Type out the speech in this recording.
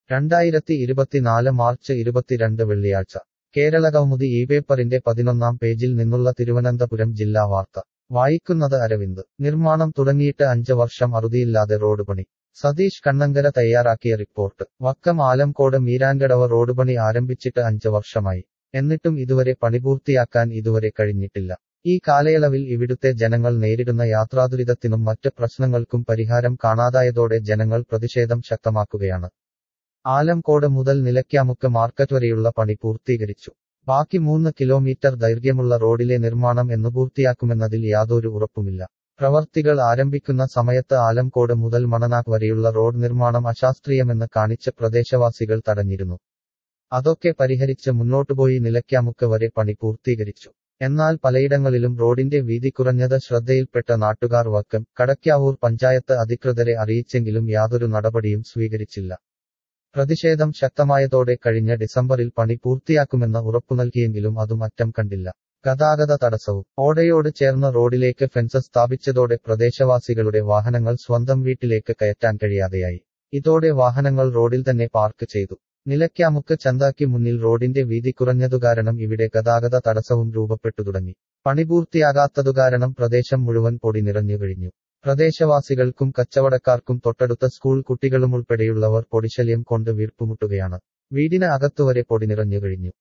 രണ്ടായിരത്തി ഇരുപത്തിനാല് മാർച്ച് ഇരുപത്തിരണ്ട് വെള്ളിയാഴ്ച കേരള കൗമുദി ഈ പേപ്പറിന്റെ പതിനൊന്നാം പേജിൽ നിന്നുള്ള തിരുവനന്തപുരം ജില്ലാ വാർത്ത വായിക്കുന്നത് അരവിന്ദ് നിർമ്മാണം തുടങ്ങിയിട്ട് അഞ്ച് വർഷം അറുതിയില്ലാതെ റോഡ് പണി സതീഷ് കണ്ണങ്കര തയ്യാറാക്കിയ റിപ്പോർട്ട് വക്കം ആലംകോട് മീരാൻകടവ് റോഡ് പണി ആരംഭിച്ചിട്ട് അഞ്ച് വർഷമായി എന്നിട്ടും ഇതുവരെ പണി പൂർത്തിയാക്കാൻ ഇതുവരെ കഴിഞ്ഞിട്ടില്ല ഈ കാലയളവിൽ ഇവിടുത്തെ ജനങ്ങൾ നേരിടുന്ന യാത്രാദുരിതത്തിനും മറ്റ് പ്രശ്നങ്ങൾക്കും പരിഹാരം കാണാതായതോടെ ജനങ്ങൾ പ്രതിഷേധം ശക്തമാക്കുകയാണ് ആലംകോട് മുതൽ നിലയ്ക്കാമുക്ക് മാർക്കറ്റ് വരെയുള്ള പണി പൂർത്തീകരിച്ചു ബാക്കി മൂന്ന് കിലോമീറ്റർ ദൈർഘ്യമുള്ള റോഡിലെ നിർമ്മാണം എന്ന് പൂർത്തിയാക്കുമെന്നതിൽ യാതൊരു ഉറപ്പുമില്ല പ്രവർത്തികൾ ആരംഭിക്കുന്ന സമയത്ത് ആലംകോട് മുതൽ മണനാക്ക് വരെയുള്ള റോഡ് നിർമ്മാണം അശാസ്ത്രീയമെന്ന് കാണിച്ച് പ്രദേശവാസികൾ തടഞ്ഞിരുന്നു അതൊക്കെ പരിഹരിച്ച് മുന്നോട്ടുപോയി നിലയ്ക്കാമുക്ക് വരെ പണി പൂർത്തീകരിച്ചു എന്നാൽ പലയിടങ്ങളിലും റോഡിന്റെ വീതി കുറഞ്ഞത് ശ്രദ്ധയിൽപ്പെട്ട നാട്ടുകാർ വക്കം കടയ്ക്കാവൂർ പഞ്ചായത്ത് അധികൃതരെ അറിയിച്ചെങ്കിലും യാതൊരു നടപടിയും സ്വീകരിച്ചില്ല പ്രതിഷേധം ശക്തമായതോടെ കഴിഞ്ഞ ഡിസംബറിൽ പണി പൂർത്തിയാക്കുമെന്ന് ഉറപ്പു നൽകിയെങ്കിലും അതും അറ്റം കണ്ടില്ല ഗതാഗത തടസ്സവും ഓടയോട് ചേർന്ന റോഡിലേക്ക് ഫെൻസ് സ്ഥാപിച്ചതോടെ പ്രദേശവാസികളുടെ വാഹനങ്ങൾ സ്വന്തം വീട്ടിലേക്ക് കയറ്റാൻ കഴിയാതെയായി ഇതോടെ വാഹനങ്ങൾ റോഡിൽ തന്നെ പാർക്ക് ചെയ്തു നിലയ്ക്കാമുക്ക് ചന്താക്കി മുന്നിൽ റോഡിന്റെ വീതി കുറഞ്ഞതുകാരണം ഇവിടെ ഗതാഗത തടസ്സവും രൂപപ്പെട്ടു തുടങ്ങി പണി പൂർത്തിയാകാത്തതുകാരണം പ്രദേശം മുഴുവൻ പൊടി നിറഞ്ഞു കഴിഞ്ഞു പ്രദേശവാസികൾക്കും കച്ചവടക്കാർക്കും തൊട്ടടുത്ത സ്കൂൾ കുട്ടികളുമുൾപ്പെടെയുള്ളവർ പൊടിശല്യം കൊണ്ട് വീർപ്പുമുട്ടുകയാണ് വീടിന് അകത്തുവരെ പൊടി നിറഞ്ഞു കഴിഞ്ഞു